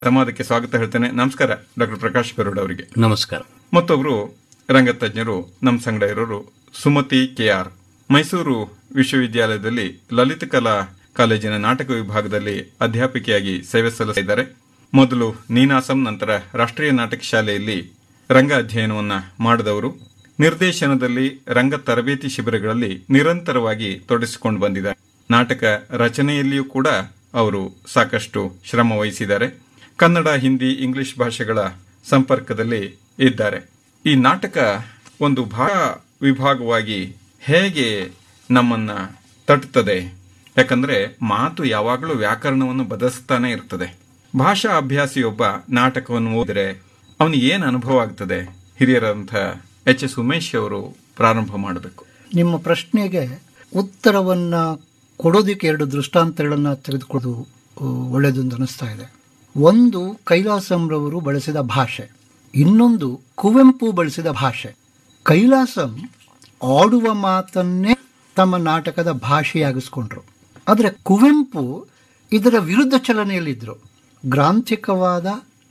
ಸಂವಾದಕ್ಕೆ ಸ್ವಾಗತ ಹೇಳ್ತೇನೆ ನಮಸ್ಕಾರ ಡಾಕ್ಟರ್ ಪ್ರಕಾಶ್ ಗರುಡ್ ಅವರಿಗೆ ನಮಸ್ಕಾರ ಮತ್ತೊಬ್ರು ರಂಗತಜ್ಞರು ನಮ್ಮ ಸಂಗಡ ಇರೋರು ಸುಮತಿ ಕೆಆರ್ ಮೈಸೂರು ವಿಶ್ವವಿದ್ಯಾಲಯದಲ್ಲಿ ಲಲಿತ ಕಲಾ ಕಾಲೇಜಿನ ನಾಟಕ ವಿಭಾಗದಲ್ಲಿ ಅಧ್ಯಾಪಕಿಯಾಗಿ ಸೇವೆ ಸಲ್ಲಿಸಿದ್ದಾರೆ ಮೊದಲು ನೀನಾಸಂ ನಂತರ ರಾಷ್ಟ್ರೀಯ ನಾಟಕ ಶಾಲೆಯಲ್ಲಿ ರಂಗ ಅಧ್ಯಯನವನ್ನ ಮಾಡಿದವರು ನಿರ್ದೇಶನದಲ್ಲಿ ರಂಗ ತರಬೇತಿ ಶಿಬಿರಗಳಲ್ಲಿ ನಿರಂತರವಾಗಿ ತೊಡಗಿಸಿಕೊಂಡು ಬಂದಿದ್ದಾರೆ ನಾಟಕ ರಚನೆಯಲ್ಲಿಯೂ ಕೂಡ ಅವರು ಸಾಕಷ್ಟು ಶ್ರಮ ವಹಿಸಿದ್ದಾರೆ ಕನ್ನಡ ಹಿಂದಿ ಇಂಗ್ಲಿಷ್ ಭಾಷೆಗಳ ಸಂಪರ್ಕದಲ್ಲಿ ಇದ್ದಾರೆ ಈ ನಾಟಕ ಒಂದು ಭಾಷಾ ವಿಭಾಗವಾಗಿ ಹೇಗೆ ನಮ್ಮನ್ನ ತಟ್ಟುತ್ತದೆ ಯಾಕಂದ್ರೆ ಮಾತು ಯಾವಾಗಲೂ ವ್ಯಾಕರಣವನ್ನು ಬದಲಿಸ್ತಾನೆ ಇರ್ತದೆ ಭಾಷಾ ಅಭ್ಯಾಸಿಯೊಬ್ಬ ನಾಟಕವನ್ನು ಓದಿದ್ರೆ ಅವನಿಗೆ ಏನು ಅನುಭವ ಆಗ್ತದೆ ಹಿರಿಯರಂಥ ಎಚ್ ಎಸ್ ಉಮೇಶ್ ಅವರು ಪ್ರಾರಂಭ ಮಾಡಬೇಕು ನಿಮ್ಮ ಪ್ರಶ್ನೆಗೆ ಉತ್ತರವನ್ನ ಕೊಡೋದಕ್ಕೆ ಎರಡು ದೃಷ್ಟಾಂತಗಳನ್ನು ತೆಗೆದುಕೊಳ್ಳೋದು ಆ, ಒಳ್ಳೆಯದು ಅಂತ ಅನಿಸ್ತಾ ಇದೆ ಒಂದು ಕೈಲಾಸಂರವರು ಬಳಸಿದ ಭಾಷೆ ಇನ್ನೊಂದು ಕುವೆಂಪು ಬಳಸಿದ ಭಾಷೆ ಕೈಲಾಸಂ ಆಡುವ ಮಾತನ್ನೇ ತಮ್ಮ ನಾಟಕದ ಭಾಷೆಯಾಗಿಸ್ಕೊಂಡ್ರು ಆದರೆ ಕುವೆಂಪು ಇದರ ವಿರುದ್ಧ ಚಲನೆಯಲ್ಲಿದ್ದರು ಗ್ರಾಂಥಿಕವಾದ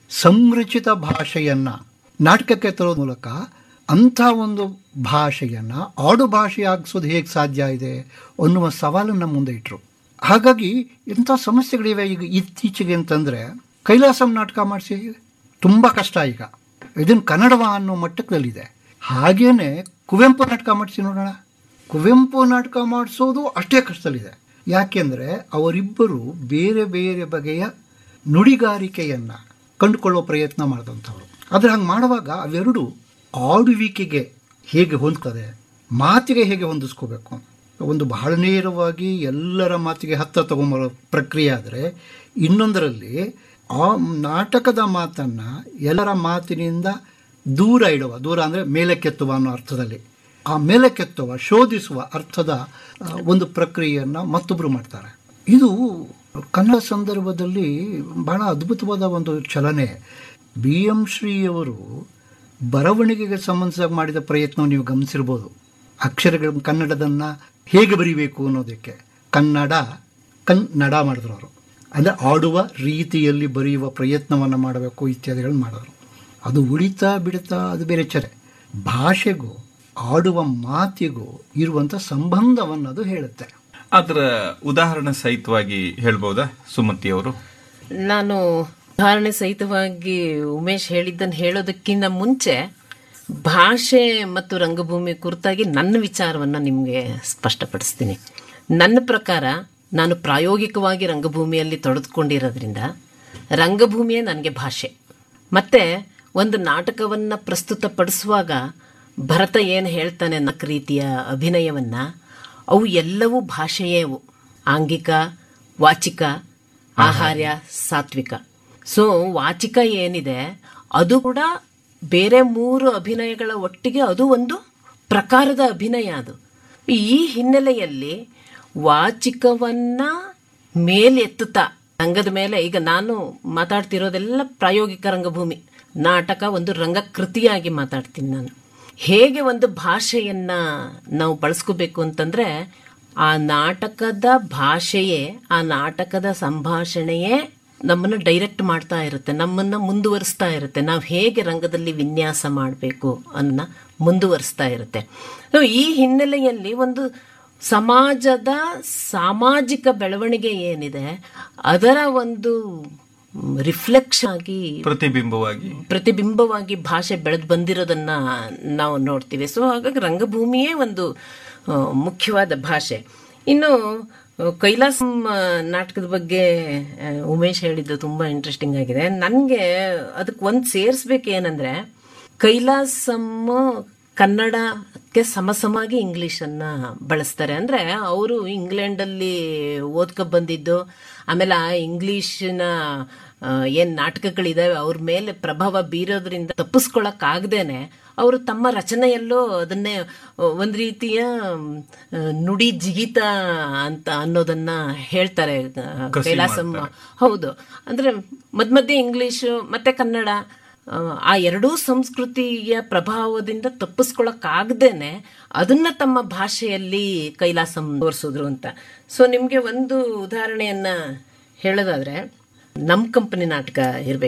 ಸಂರಚಿತ ಭಾಷೆಯನ್ನ ನಾಟಕಕ್ಕೆ ತರೋ ಮೂಲಕ ಅಂಥ ಒಂದು ಭಾಷೆಯನ್ನ ಆಡು ಭಾಷೆಯಾಗಿಸೋದು ಹೇಗೆ ಸಾಧ್ಯ ಇದೆ ಅನ್ನುವ ಸವಾಲನ್ನು ಮುಂದೆ ಇಟ್ಟರು ಹಾಗಾಗಿ ಇಂಥ ಸಮಸ್ಯೆಗಳಿವೆ ಈಗ ಇತ್ತೀಚೆಗೆ ಅಂತಂದ್ರೆ ಕೈಲಾಸಂ ನಾಟಕ ಮಾಡಿಸಿ ತುಂಬ ಕಷ್ಟ ಈಗ ಇದನ್ನು ಕನ್ನಡವ ಅನ್ನೋ ಮಟ್ಟದಲ್ಲಿದೆ ಹಾಗೇನೆ ಕುವೆಂಪು ನಾಟಕ ಮಾಡಿಸಿ ನೋಡೋಣ ಕುವೆಂಪು ನಾಟಕ ಮಾಡಿಸೋದು ಅಷ್ಟೇ ಕಷ್ಟದಲ್ಲಿದೆ ಯಾಕೆಂದ್ರೆ ಅವರಿಬ್ಬರು ಬೇರೆ ಬೇರೆ ಬಗೆಯ ನುಡಿಗಾರಿಕೆಯನ್ನ ಕಂಡುಕೊಳ್ಳೋ ಪ್ರಯತ್ನ ಮಾಡಿದಂಥವ್ರು ಆದರೆ ಹಂಗೆ ಮಾಡುವಾಗ ಅವೆರಡು ಆಡುವಿಕೆಗೆ ಹೇಗೆ ಹೊಂದ್ತದೆ ಮಾತಿಗೆ ಹೇಗೆ ಹೊಂದಿಸ್ಕೋಬೇಕು ಒಂದು ಬಹಳ ನೇರವಾಗಿ ಎಲ್ಲರ ಮಾತಿಗೆ ಹತ್ತ ತಗೊಂಬರೋ ಪ್ರಕ್ರಿಯೆ ಆದರೆ ಇನ್ನೊಂದರಲ್ಲಿ ಆ ನಾಟಕದ ಮಾತನ್ನು ಎಲ್ಲರ ಮಾತಿನಿಂದ ದೂರ ಇಡುವ ದೂರ ಅಂದರೆ ಮೇಲಕ್ಕೆತ್ತುವ ಅನ್ನೋ ಅರ್ಥದಲ್ಲಿ ಆ ಮೇಲಕ್ಕೆತ್ತುವ ಶೋಧಿಸುವ ಅರ್ಥದ ಆ, ಒಂದು ಪ್ರಕ್ರಿಯೆಯನ್ನು ಮತ್ತೊಬ್ಬರು ಮಾಡ್ತಾರೆ ಇದು ಕನ್ನಡ ಸಂದರ್ಭದಲ್ಲಿ ಬಹಳ ಅದ್ಭುತವಾದ ಒಂದು ಚಲನೆ ಬಿ ಎಂ ಶ್ರೀಯವರು ಬರವಣಿಗೆಗೆ ಸಂಬಂಧಿಸಿದಾಗ ಮಾಡಿದ ಪ್ರಯತ್ನವನ್ನು ನೀವು ಗಮನಿಸಿರ್ಬೋದು ಅಕ್ಷರಗಳ ಕನ್ನಡದನ್ನು ಹೇಗೆ ಬರಿಬೇಕು ಅನ್ನೋದಕ್ಕೆ ಕನ್ನಡ ಕನ್ನಡ ಮಾಡಿದ್ರು ಅವರು ಅಂದರೆ ಆಡುವ ರೀತಿಯಲ್ಲಿ ಬರೆಯುವ ಪ್ರಯತ್ನವನ್ನು ಮಾಡಬೇಕು ಇತ್ಯಾದಿಗಳನ್ನ ಮಾಡಿದ್ರು ಅದು ಉಳಿತಾ ಬಿಡ್ತಾ ಅದು ಬೇರೆ ಚರೆ ಭಾಷೆಗೂ ಆಡುವ ಮಾತಿಗೂ ಇರುವಂಥ ಸಂಬಂಧವನ್ನು ಅದು ಹೇಳುತ್ತೆ ಅದರ ಉದಾಹರಣೆ ಸಹಿತವಾಗಿ ಹೇಳ್ಬೋದಾ ಸುಮತಿ ಅವರು ನಾನು ಉದಾಹರಣೆ ಸಹಿತವಾಗಿ ಉಮೇಶ್ ಹೇಳಿದ್ದನ್ನು ಹೇಳೋದಕ್ಕಿಂತ ಮುಂಚೆ ಭಾಷೆ ಮತ್ತು ರಂಗಭೂಮಿ ಕುರಿತಾಗಿ ನನ್ನ ವಿಚಾರವನ್ನ ನಿಮಗೆ ಸ್ಪಷ್ಟಪಡಿಸ್ತೀನಿ ನನ್ನ ಪ್ರಕಾರ ನಾನು ಪ್ರಾಯೋಗಿಕವಾಗಿ ರಂಗಭೂಮಿಯಲ್ಲಿ ತೊಡೆದುಕೊಂಡಿರೋದ್ರಿಂದ ರಂಗಭೂಮಿಯೇ ನನಗೆ ಭಾಷೆ ಮತ್ತೆ ಒಂದು ನಾಟಕವನ್ನ ಪ್ರಸ್ತುತಪಡಿಸುವಾಗ ಭರತ ಏನು ಹೇಳ್ತಾನೆ ನಾಲ್ಕು ರೀತಿಯ ಅಭಿನಯವನ್ನ ಅವು ಎಲ್ಲವೂ ಭಾಷೆಯೇ ಅವು ಆಂಗಿಕ ವಾಚಿಕ ಆಹಾರ್ಯ ಸಾತ್ವಿಕ ಸೊ ವಾಚಿಕ ಏನಿದೆ ಅದು ಕೂಡ ಬೇರೆ ಮೂರು ಅಭಿನಯಗಳ ಒಟ್ಟಿಗೆ ಅದು ಒಂದು ಪ್ರಕಾರದ ಅಭಿನಯ ಅದು ಈ ಹಿನ್ನೆಲೆಯಲ್ಲಿ ವಾಚಿಕವನ್ನ ಮೇಲೆತ್ತುತ್ತಾ ರಂಗದ ಮೇಲೆ ಈಗ ನಾನು ಮಾತಾಡ್ತಿರೋದೆಲ್ಲ ಪ್ರಾಯೋಗಿಕ ರಂಗಭೂಮಿ ನಾಟಕ ಒಂದು ರಂಗಕೃತಿಯಾಗಿ ಮಾತಾಡ್ತೀನಿ ನಾನು ಹೇಗೆ ಒಂದು ಭಾಷೆಯನ್ನ ನಾವು ಬಳಸ್ಕೋಬೇಕು ಅಂತಂದ್ರೆ ಆ ನಾಟಕದ ಭಾಷೆಯೇ ಆ ನಾಟಕದ ಸಂಭಾಷಣೆಯೇ ನಮ್ಮನ್ನ ಡೈರೆಕ್ಟ್ ಮಾಡ್ತಾ ಇರುತ್ತೆ ನಮ್ಮನ್ನ ಮುಂದುವರಿಸ್ತಾ ಇರುತ್ತೆ ನಾವು ಹೇಗೆ ರಂಗದಲ್ಲಿ ವಿನ್ಯಾಸ ಮಾಡಬೇಕು ಅನ್ನ ಮುಂದುವರಿಸ್ತಾ ಇರುತ್ತೆ So, ಈ ಹಿನ್ನೆಲೆಯಲ್ಲಿ ಒಂದು ಸಮಾಜದ ಸಾಮಾಜಿಕ ಬೆಳವಣಿಗೆ ಏನಿದೆ ಅದರ ಒಂದು ರಿಫ್ಲೆಕ್ಷನ್ ಆಗಿ ಪ್ರತಿಬಿಂಬವಾಗಿ ಪ್ರತಿಬಿಂಬವಾಗಿ ಭಾಷೆ ಬೆಳೆದು ಬಂದಿರೋದನ್ನ ನಾವು ನೋಡ್ತೀವಿ ಸೊ ಹಾಗಾಗಿ ರಂಗಭೂಮಿಯೇ ಒಂದು ಆ, ಮುಖ್ಯವಾದ ಭಾಷೆ ಇನ್ನು ಆ, ಕೈಲಾಸಂ ಆ, ನಾಟಕದ ಬಗ್ಗೆ ಆ, ಉಮೇಶ್ ಹೇಳಿದ್ದು ತುಂಬಾ ಇಂಟ್ರೆಸ್ಟಿಂಗ್ ಆಗಿದೆ ನನಗೆ ಅದಕ್ಕೆ ಒಂದು ಸೇರಿಸ್ಬೇಕು ಏನಂದ್ರೆ ಕೈಲಾಸಂ ಕನ್ನಡಕ್ಕೆ ಸಮಸಮಾಗಿ ಇಂಗ್ಲಿಷನ್ನ ಬಳಸ್ತಾರೆ ಅಂದ್ರೆ ಅವರು ಇಂಗ್ಲೆಂಡಲ್ಲಿ ಓದ್ಕೊ ಬಂದಿದ್ದು ಆಮೇಲೆ ಆ ಇಂಗ್ಲಿಷಿನ ಆ, ಏನ್ ನಾಟಕಗಳಿದಾವೆ ಅವ್ರ ಮೇಲೆ ಪ್ರಭಾವ ಬೀರೋದ್ರಿಂದ ತಪ್ಪಿಸ್ಕೊಳಕ್ ಆಗದೇನೆ ಅವರು ತಮ್ಮ ರಚನೆಯಲ್ಲೂ ಅದನ್ನೇ ಆ, ಒಂದ್ ರೀತಿಯ ಆ, ನುಡಿ ಜಿಗಿತ ಅಂತ ಅನ್ನೋದನ್ನ ಹೇಳ್ತಾರೆ ಆ, ಕೈಲಾಸಂ ಹೌದು ಅಂದ್ರೆ ಮಧ್ಯ ಮಧ್ಯೆ ಇಂಗ್ಲಿಷ್ ಮತ್ತೆ ಕನ್ನಡ ಆ, ಆ ಎರಡೂ ಸಂಸ್ಕೃತಿಯ ಪ್ರಭಾವದಿಂದ ತಪ್ಪಿಸ್ಕೊಳಕ್ಕಾಗ್ದೇನೆ ಅದನ್ನ ತಮ್ಮ ಭಾಷೆಯಲ್ಲಿ ಕೈಲಾಸಂ ತೋರಿಸಿದ್ರು ಅಂತ ಸೊ ನಿಮ್ಗೆ ಒಂದು ಉದಾಹರಣೆಯನ್ನ ಹೇಳೋದಾದ್ರೆ ನಮ್ ಕಂಪನಿ ನಾಟಕ ಇರ್ಬೇಕು